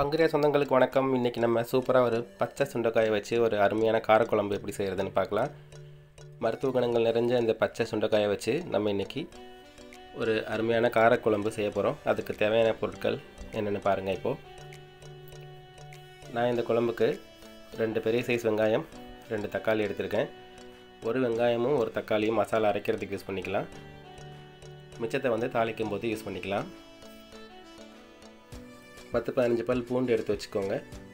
பங்குரிய சொந்தங்களுக்கு வணக்கம் இன்றைக்கி நம்ம சூப்பராக ஒரு பச்சை சுண்டைக்காயை வச்சு ஒரு அருமையான காரக்குழம்பு எப்படி செய்கிறதுன்னு பார்க்கலாம் மருத்துவ குணங்கள் நிறைஞ்ச இந்த பச்சை சுண்டைக்காயை வச்சு நம்ம இன்றைக்கி ஒரு அருமையான காரக்குழம்பு செய்ய போகிறோம் அதுக்கு தேவையான பொருட்கள் என்னென்னு பாருங்கள் இப்போது நான் இந்த குழம்புக்கு ரெண்டு பெரிய சைஸ் வெங்காயம் ரெண்டு தக்காளி எடுத்திருக்கேன் ஒரு வெங்காயமும் ஒரு தக்காளியும் மசாலா அரைக்கிறதுக்கு யூஸ் பண்ணிக்கலாம் மிச்சத்தை வந்து தாளிக்கும் போது யூஸ் பண்ணிக்கலாம் பத்து பதினஞ்சு பல் பூண்டு எடுத்து வச்சுக்கோங்க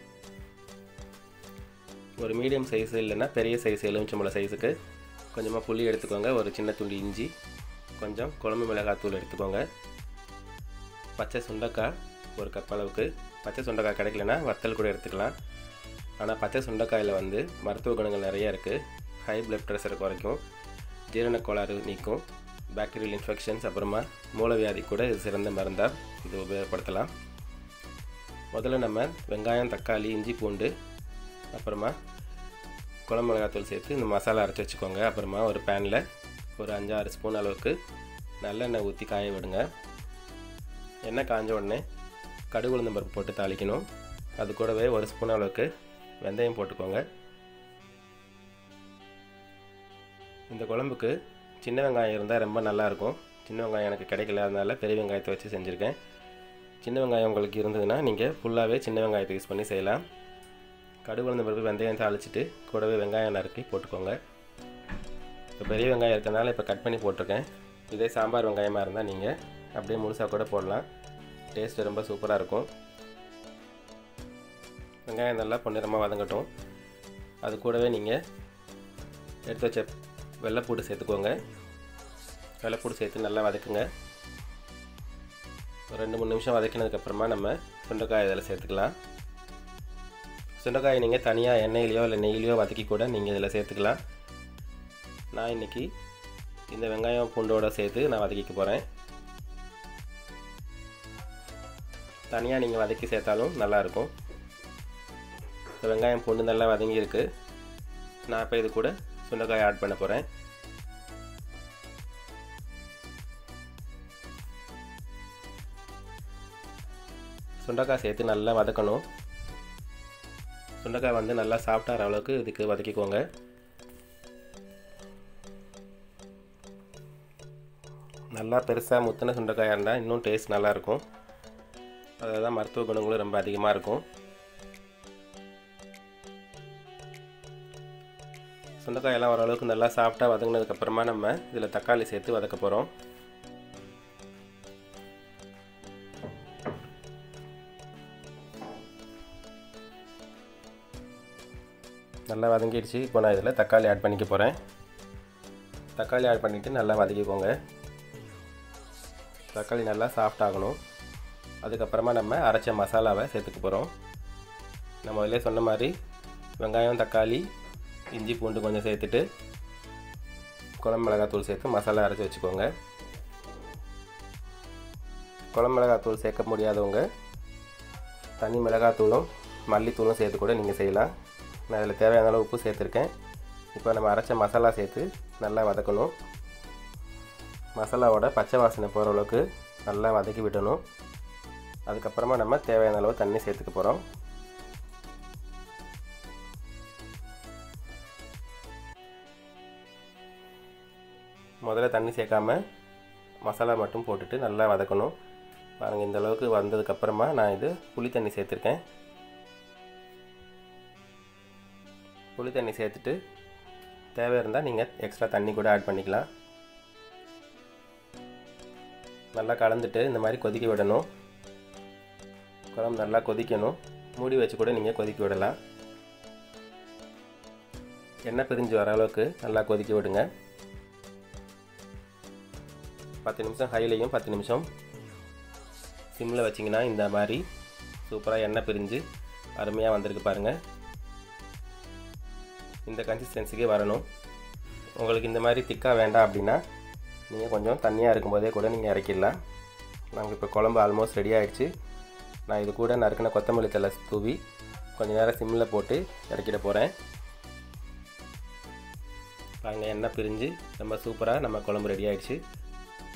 ஒரு மீடியம் சைஸ் இல்லைன்னா பெரிய சைஸ் எலுமிச்சம்பழம் சைஸுக்கு கொஞ்சமாக புளி எடுத்துக்கோங்க ஒரு சின்ன துண்டு இஞ்சி கொஞ்சம் குழம்பு மிளகாத்தூள் எடுத்துக்கோங்க பச்சை சுண்டைக்காய் ஒரு கப் அளவுக்கு பச்சை சுண்டைக்காய் கிடைக்கலனா வத்தல் கூட எடுத்துக்கலாம் ஆனால் பச்சை சுண்டைக்காயில் வந்து மருத்துவ குணங்கள் நிறைய இருக்குது ஹை பிளட் ப்ரெஷரை குறைக்கும் ஜீரண கோளாறு நீக்கும் பாக்டீரியல் இன்ஃபெக்ஷன்ஸ் அப்புறமா மூலவியாதி கூட இது சிறந்த மருந்தாக இது உபயோகப்படுத்தலாம் முதல்ல நம்ம வெங்காயம் தக்காளி இஞ்சி பூண்டு அப்புறமா குழம்பு மிளகாத்தூள் சேர்த்து இந்த மசாலா அரைச்சி வச்சுக்கோங்க அப்புறமா ஒரு பேனில் ஒரு அஞ்சாறு ஸ்பூன் அளவுக்கு நல்லெண்ணெய் ஊற்றி காய விடுங்க எண்ணெய் காஞ்ச உடனே கடுகு உளுந்தம் பருப்பு போட்டு தாளிக்கணும் அது கூடவே ஒரு ஸ்பூன் அளவுக்கு வெந்தயம் போட்டுக்கோங்க இந்த குழம்புக்கு சின்ன வெங்காயம் இருந்தால் ரொம்ப நல்லாயிருக்கும் சின்ன வெங்காயம் எனக்கு கிடைக்கல அதனால பெரிய வெங்காயத்தை வச்சு செஞ்சுருக்கேன் சின்ன வெங்காயம் உங்களுக்கு இருந்ததுன்னா நீங்கள் ஃபுல்லாகவே சின்ன வெங்காயத்தை யூஸ் பண்ணி செய்யலாம் கடுகு உளுந்த பருப்பு வெந்தயம் தாளிச்சிட்டு கூடவே வெங்காயம் நறுக்கி போட்டுக்கோங்க இப்போ பெரிய வெங்காயம் இருக்கிறதுனால இப்போ கட் பண்ணி போட்டிருக்கேன் இதே சாம்பார் வெங்காயமாக இருந்தால் நீங்கள் அப்படியே முழுசாக கூட போடலாம் டேஸ்ட்டு ரொம்ப சூப்பராக இருக்கும் வெங்காயம் நல்லா பொன்னிறமாக வதங்கட்டும் அது கூடவே நீங்கள் எடுத்து வச்ச வெள்ளைப்பூடு சேர்த்துக்கோங்க வெள்ளைப்பூடு சேர்த்து நல்லா வதக்குங்க ஒரு ரெண்டு மூணு நிமிஷம் வதக்கினதுக்கப்புறமா நம்ம சுண்டைக்காய் இதில் சேர்த்துக்கலாம் சுண்டைக்காயை நீங்கள் தனியாக எண்ணெயிலையோ இல்லை நெய்யிலையோ வதக்கி கூட நீங்கள் இதில் சேர்த்துக்கலாம் நான் இன்றைக்கி இந்த வெங்காயம் பூண்டோடு சேர்த்து நான் வதக்கிக்க போகிறேன் தனியாக நீங்கள் வதக்கி சேர்த்தாலும் நல்லாயிருக்கும் இப்போ வெங்காயம் பூண்டு நல்லா வதங்கியிருக்கு நான் இப்போ இது கூட சுண்டைக்காய் ஆட் பண்ண போகிறேன் சுண்டைக்காய் சேர்த்து நல்லா வதக்கணும் சுண்டைக்காய் வந்து நல்லா சாஃப்டாகிற அளவுக்கு இதுக்கு வதக்கிக்கோங்க நல்லா பெருசாக முத்தின சுண்டைக்காயாக இருந்தால் இன்னும் டேஸ்ட் நல்லாயிருக்கும் அதில் தான் மருத்துவ குணங்களும் ரொம்ப அதிகமாக இருக்கும் சுண்டைக்காயெல்லாம் ஓரளவுக்கு நல்லா சாஃப்டாக வதங்கினதுக்கப்புறமா நம்ம இதில் தக்காளி சேர்த்து வதக்க போகிறோம் நல்லா வதங்கிடுச்சு இப்போ நான் இதில் தக்காளி ஆட் பண்ணிக்க போகிறேன் தக்காளி ஆட் பண்ணிவிட்டு நல்லா வதக்கிக்கோங்க தக்காளி நல்லா சாஃப்ட் ஆகணும் அதுக்கப்புறமா நம்ம அரைச்ச மசாலாவை சேர்த்துக்க போகிறோம் நம்ம முதல்ல சொன்ன மாதிரி வெங்காயம் தக்காளி இஞ்சி பூண்டு கொஞ்சம் சேர்த்துட்டு குழம்பு மிளகாத்தூள் சேர்த்து மசாலா அரைச்சி வச்சுக்கோங்க குழம்பு மிளகாத்தூள் சேர்க்க முடியாதவங்க தனி மிளகாத்தூளும் மல்லித்தூளும் சேர்த்து கூட நீங்கள் செய்யலாம் நான் இதில் தேவையான அளவு உப்பு சேர்த்துருக்கேன் இப்போ நம்ம அரைச்ச மசாலா சேர்த்து நல்லா வதக்கணும் மசாலாவோட பச்சை வாசனை போகிற அளவுக்கு நல்லா வதக்கி விடணும் அதுக்கப்புறமா நம்ம தேவையான அளவு தண்ணி சேர்த்துக்க போகிறோம் முதல்ல தண்ணி சேர்க்காம மசாலா மட்டும் போட்டுட்டு நல்லா வதக்கணும் பாருங்கள் இந்த அளவுக்கு வந்ததுக்கப்புறமா நான் இது புளி தண்ணி சேர்த்துருக்கேன் புளி தண்ணி சேர்த்துட்டு தேவை இருந்தால் நீங்கள் எக்ஸ்ட்ரா தண்ணி கூட ஆட் பண்ணிக்கலாம் நல்லா கலந்துட்டு இந்த மாதிரி கொதிக்க விடணும் குழம்பு நல்லா கொதிக்கணும் மூடி வச்சு கூட நீங்கள் கொதிக்க விடலாம் எண்ணெய் பிரிஞ்சு வர அளவுக்கு நல்லா கொதிக்க விடுங்க பத்து நிமிஷம் ஹைலையும் பத்து நிமிஷம் சிம்மில் வச்சிங்கன்னா இந்த மாதிரி சூப்பராக எண்ணெய் பிரிஞ்சு அருமையாக வந்திருக்கு பாருங்கள் இந்த கன்சிஸ்டன்சிக்கே வரணும் உங்களுக்கு இந்த மாதிரி திக்காக வேண்டாம் அப்படின்னா நீங்கள் கொஞ்சம் தண்ணியாக இருக்கும்போதே கூட நீங்கள் இறக்கிடலாம் நமக்கு இப்போ குழம்பு ஆல்மோஸ்ட் ரெடி ஆகிடுச்சு நான் இது கூட நறுக்கின கொத்தமல்லி தலை தூவி கொஞ்சம் நேரம் சிம்மில் போட்டு இறக்கிட போகிறேன் பாருங்கள் எண்ணெய் பிரிஞ்சு ரொம்ப சூப்பராக நம்ம குழம்பு ரெடி ஆகிடுச்சு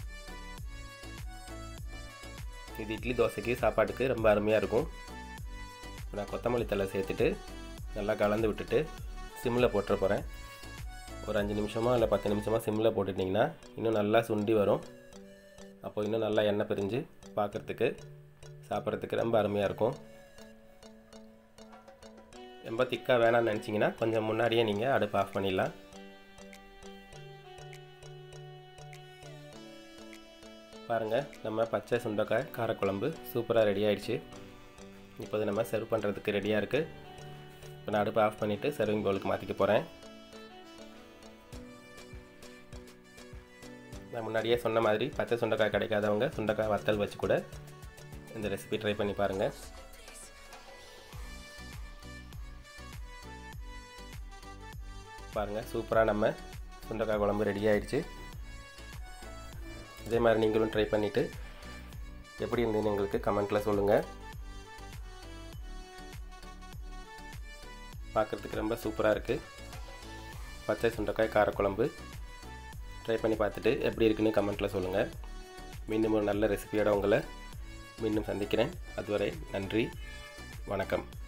இது இட்லி தோசைக்கு சாப்பாட்டுக்கு ரொம்ப அருமையாக இருக்கும் இப்போ நான் கொத்தமல்லி தழை சேர்த்துட்டு நல்லா கலந்து விட்டுட்டு சிம்மில் போட்டுற போகிறேன் ஒரு அஞ்சு நிமிஷமோ இல்லை பத்து நிமிஷமாக சிம்மில் போட்டுட்டிங்கன்னா இன்னும் நல்லா சுண்டி வரும் அப்போ இன்னும் நல்லா எண்ணெய் பிரிஞ்சு பார்க்குறதுக்கு சாப்பிட்றதுக்கு ரொம்ப அருமையாக இருக்கும் ரொம்ப திக்காக வேணாம்னு நினச்சிங்கன்னா கொஞ்சம் முன்னாடியே நீங்கள் அடுப்பு ஆஃப் பண்ணிடலாம் பாருங்கள் நம்ம பச்சை சுண்டைக்காய் காரக்குழம்பு சூப்பராக ரெடி ஆயிடுச்சு இப்போது நம்ம சர்வ் பண்ணுறதுக்கு ரெடியாக இருக்குது இப்போ நான் அடுப்பு ஆஃப் பண்ணிவிட்டு சர்விங் பவுலுக்கு மாற்றிக்க போகிறேன் நான் முன்னாடியே சொன்ன மாதிரி பச்சை சுண்டைக்காய் கிடைக்காதவங்க சுண்டைக்காய் வத்தல் வச்சு கூட இந்த ரெசிபி ட்ரை பண்ணி பாருங்கள் பாருங்கள் சூப்பராக நம்ம சுண்டைக்காய் குழம்பு ரெடி ஆயிடுச்சு இதே மாதிரி நீங்களும் ட்ரை பண்ணிவிட்டு எப்படி இருந்ததுன்னு எங்களுக்கு கமெண்ட்டில் சொல்லுங்கள் பார்க்குறதுக்கு ரொம்ப சூப்பராக இருக்குது பச்சை சுண்டைக்காய் காரக்குழம்பு ட்ரை பண்ணி பார்த்துட்டு எப்படி இருக்குன்னு கமெண்ட்டில் சொல்லுங்கள் மீண்டும் ஒரு நல்ல ரெசிபியோட உங்களை மீண்டும் சந்திக்கிறேன் அதுவரை நன்றி வணக்கம்